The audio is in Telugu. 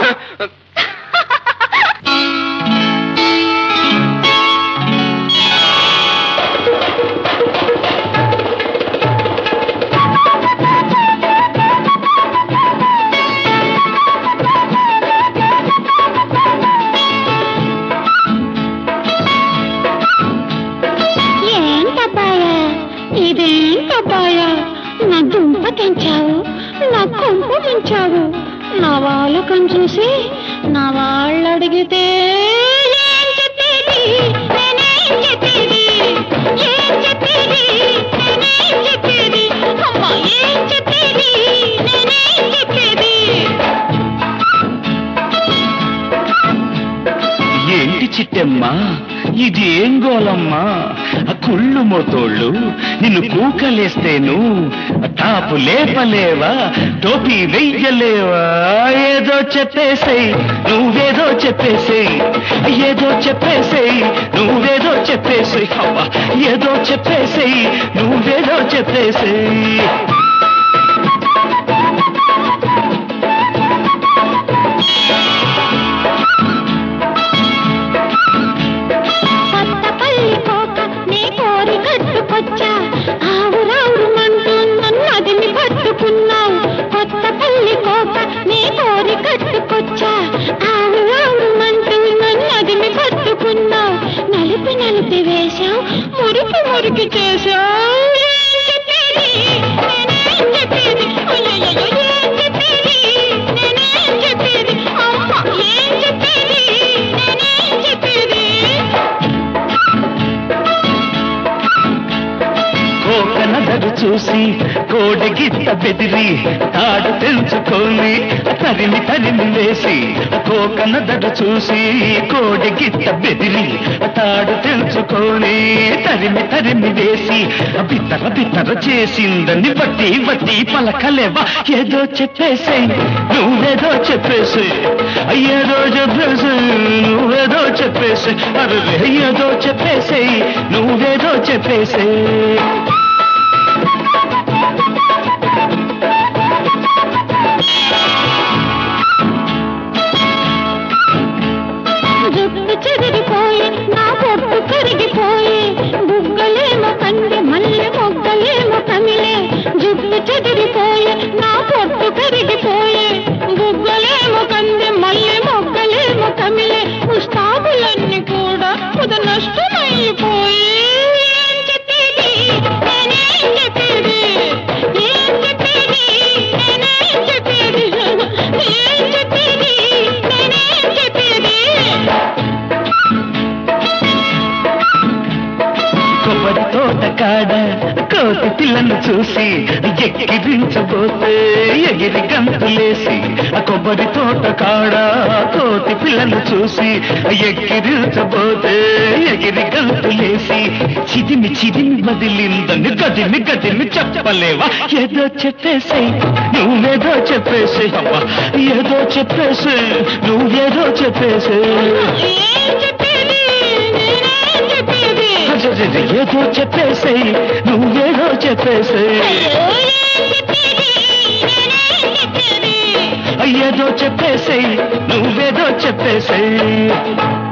ఏంటబ్బాయా ఇదేంటబ్బాయా నా దుంప తెంచావు నా కొంపు తెంచావు నా వాళ్ళకం చూసి నా వాళ్ళు అడిగితే ఏం చెప్పేది నేనేం చెప్పేది ఏం చెప్పేది నేనేం చెప్పేది అమ్మా ఏం చెప్పేది నేనేం చెప్పేది ఏంటి చిట్టమ్మా ఇది ఏం గోలమ్మా ఆ కుళ్ళు మోతోళ్ళు నిన్ను కూకలేస్తేను ఆ టాపు లేపలేవా టోపీ వెయ్యలేవా ఏదో చెప్పేసేయ్ నువ్వేదో చెప్పేసేయ్ ఏదో చెప్పేసేయ్ నువ్వేదో చెప్పేసేయ్ అబ్బా ఏదో చెప్పేసేయ్ నువ్వేదో చెప్పేసేయ్ కొత్త పల్లి కోక నీ కోరి కట్టుకొచ్చా ఆవు రావు మంటూ నన్ను అదిమి పట్టుకున్నావు కొత్త పల్లి కోక నీ కోరి కట్టుకొచ్చా ఆవు రావు మంటూ నన్ను అదిమి పట్టుకున్నావు నలిపి నలిపి వేశావు మురికి మురికి చేశావు ఏం చెప్పేది నేనేం చెప్పేది అయ్యయ్యో, ఏం చెప్పేది నేనేం చెప్పేది అమ్మ ఏం చెప్పేది నేనేం చెప్పేది కోకనదరు చూసి కోడగిత్త బెదిరి తాడు తెంచుకొని తరిమి తరిమి వేసి కోకనదరు చూసి కోడగిత్త బెదిరి తాడు తెంచుకొని తరిమి తరిమి వేసి బిత్తర బిత్తర చేసిందని బట్టి బట్టి పలకలేవా ఏదో చెప్పేసేయ్ నువ్వేదో చెప్పేసి ఏదో చెప్పేసి నువ్వేదో చెప్పేసి అరే ఏదో చెప్పేసేయ్ నువ్వేదో చెప్పేసేయ్ జుట్టు చెదిరిపోయి నా పొట్టు కరిగిపోయి బుగ్గలేమో కంది మల్లె మొగ్గలేమో కమిలే జుట్టు చెదిరిపోయి నా పొట్టు కరిగిపోయి బుగ్గలేమో కంది మల్లె మొగ్గలేమో కమిలే పుష్పాకులన్నీ కూడా పుద నష్టమైపోయి ఏం చెప్పేది నేనేం చెప్పేది ఏం చెప్పేది నేనేం చెప్పేది ఏం చెప్పేది నేనేం చెప్పేది కొబ్బరి తోట కాడ కోతి పిల్లను చూసి ఎక్కిరించబోతే ఎగిరి గంతులేసి ఆ కొబ్బరి తోట కాడ కోతి పిల్లను చూసి ఎక్కిరించబోతే ఎగిరి గంతులేసి చిదిమి చిదిమి వదిలిందని గదిమి గదిమి చెప్పలేవా ఏదో చెప్పేసేయ్ నువ్వేదో చెప్పేసేయ్ అవ్వా ఏదో చెప్పేసేయ్ నువ్వేదో చెప్పేసేయ్ ఏం చెప్పేది నేనేం చెప్పేది అజజజ, ఏదో చెప్పేసేయ్ నువ్వేదో చెప్పేసేయ్ అయ్యో ఏం చెప్పేది నేనేం చెప్పేది ఏదో చెప్పేసేయ్ నువ్వేదో చెప్పేసేయ్